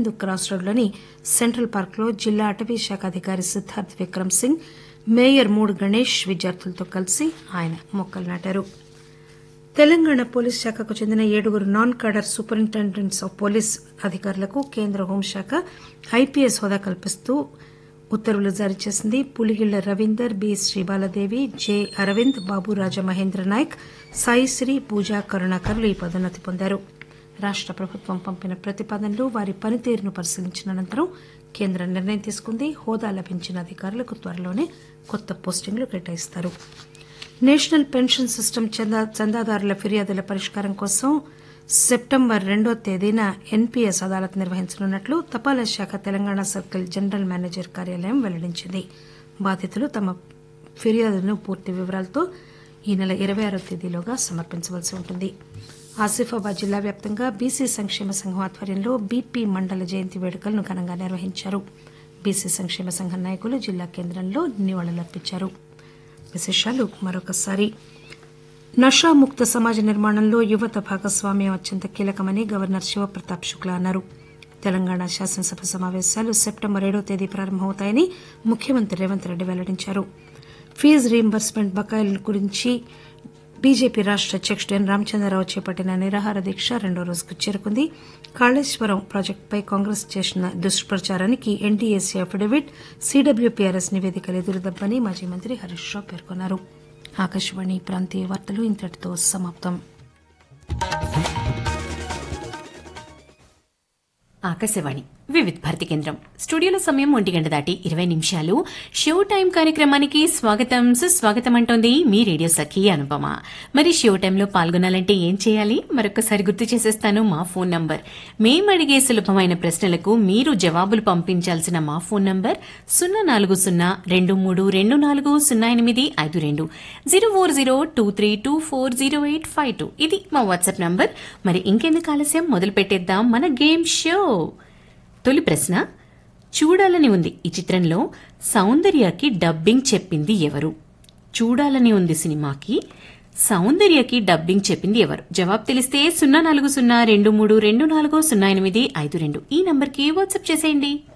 Arvind cross రోడ్లోని central పార్క్లో జిల్లా అటవీ శాఖ అధికారి సిద్ధార్థ్ విక్రమ్ సింగ్ మేయర్ మూడు గణేష్ విద్యార్థులతో కలిసి ఆయన మొక్కలు నాటారు తెలంగాణ పోలీస్ శాఖకు చెందిన ఏడుగురు non cadre superintendents of police అధికారులకు కేంద్ర హోంశాఖ ఐపీఎస్ హోదా కల్పిస్తూ ఉత్తర్వులు జారీ చేసింది పులిగిళ్ల రవీందర్ బి శ్రీబాలదేవి జె అరవింద్ బాబు రాజ మహేంద్ర నాయక్ సాయిశ్రీ పూజా కరుణాకర్లు ఈ పదోన్నతి పొందారు రాష్ట ప్రభుత్వం పంపిన ప్రతిపాదనలు వారి పనితీరును పరిశీలించిన అనంతరం కేంద్రం నిర్ణయం తీసుకుంది హోదా లభించిన అధికారులకు త్వరలోనే కొత్త పోస్టింగ్లు కేటాయిస్తారు నేషనల్ పెన్షన్ సిస్టమ్ చందా చందాదారుల ఫిర్యాదుల పరిష్కారం కోసం సెప్టెంబర్ రెండో తేదీన ఎన్పీఎస్ అదాలత్ నిర్వహించనున్నట్లు తపాలా శాఖ తెలంగాణ సర్కిల్ జనరల్ మేనేజర్ కార్యాలయం వెల్లడించింది బాధితులు తమ ఫిర్యాదులను పూర్తి వివరాలతో ఈ నెల ఇరవై ఆరో తేదీలోగా సమర్పించవలసి ఉంటుంది ఆసిఫాబాద్ జిల్లా వ్యాప్తంగా బీసీ సంక్షేమ సంఘం ఆధ్వర్యంలో బీపీ మండల జయంతి వేడుకలను ఘనంగా నిర్వహించారు బీసీ సంక్షేమ సంఘం నాయకులు జిల్లా కేంద్రంలో నివాళులర్పించారు విశేషాలు మరొకసారి నషాముక్త సమాజ నిర్మాణంలో యువత భాగస్వామ్యం అత్యంత కీలకమని గవర్నర్ శివప్రతాప్ శుక్లా అన్నారు తెలంగాణ శాసనసభ సమావేశాలు సెప్టెంబర్ ఏడో తేదీ ప్రారంభమవుతాయని ముఖ్యమంత్రి రేవంత్ రెడ్డి వెల్లడించారు ఫీజు రీయింబర్స్మెంట్ బకాయిల గురించి బీజేపీ రాష్ట అధ్యకుడు ఎన్ రామచంద్రరావు చేపట్టిన నిరాహార దీక్ష రెండో రోజుకు చేరుకుంది కాళేశ్వరం ప్రాజెక్టుపై కాంగ్రెస్ చేసిన దుష్ప్రచారానికి ఎన్డీఏసీ అఫిడవిట్ సీడబ్ల్యూపీఆర్ఎస్ నివేదికలు ఎదురుదబ్బని మాజీ మంత్రి హరీష్ రావు పేర్కొన్నారు ఆకాశవాణి ప్రాంతీయ వార్తలు ఇంతటితో సమాప్తం ఆకాశవాణి వివిధ భారతి కేంద్రం స్టూడియోలో సమయం ఒంటి గంట దాటి ఇరవై నిమిషాలు షో టైం కార్యక్రమానికి స్వాగతం సుస్వాగతం అంటోంది మీ రేడియో సఖి అనుపమ మరి షో టైంలో పాల్గొనాలంటే ఏం చేయాలి మరొకసారి గుర్తు చేసేస్తాను మా ఫోన్ నంబర్ మేము అడిగే సులభమైన ప్రశ్నలకు మీరు జవాబులు పంపించాల్సిన మా ఫోన్ నంబర్ సున్నా నాలుగు సున్నా రెండు మూడు రెండు నాలుగు సున్నా ఎనిమిది ఐదు రెండు zero four zero two three two four zero eight five two ఇది మా వాట్సాప్ నంబర్ మరి ఇంకెందుకు ఆలస్యం మొదలు పెట్టేద్దాం మన గేమ్ షో తొలి ప్రశ్న చూడాలని ఉంది ఈ చిత్రంలో సౌందర్యకి డబ్బింగ్ చెప్పింది ఎవరు చూడాలని ఉంది సినిమాకి సౌందర్యకి డబ్బింగ్ చెప్పింది ఎవరు జవాబు తెలిస్తే సున్నా నాలుగు సున్నా రెండు మూడు రెండు నాలుగు సున్నా ఎనిమిది ఐదు రెండు ఈ నంబర్కి వాట్సాప్ చేసేయండి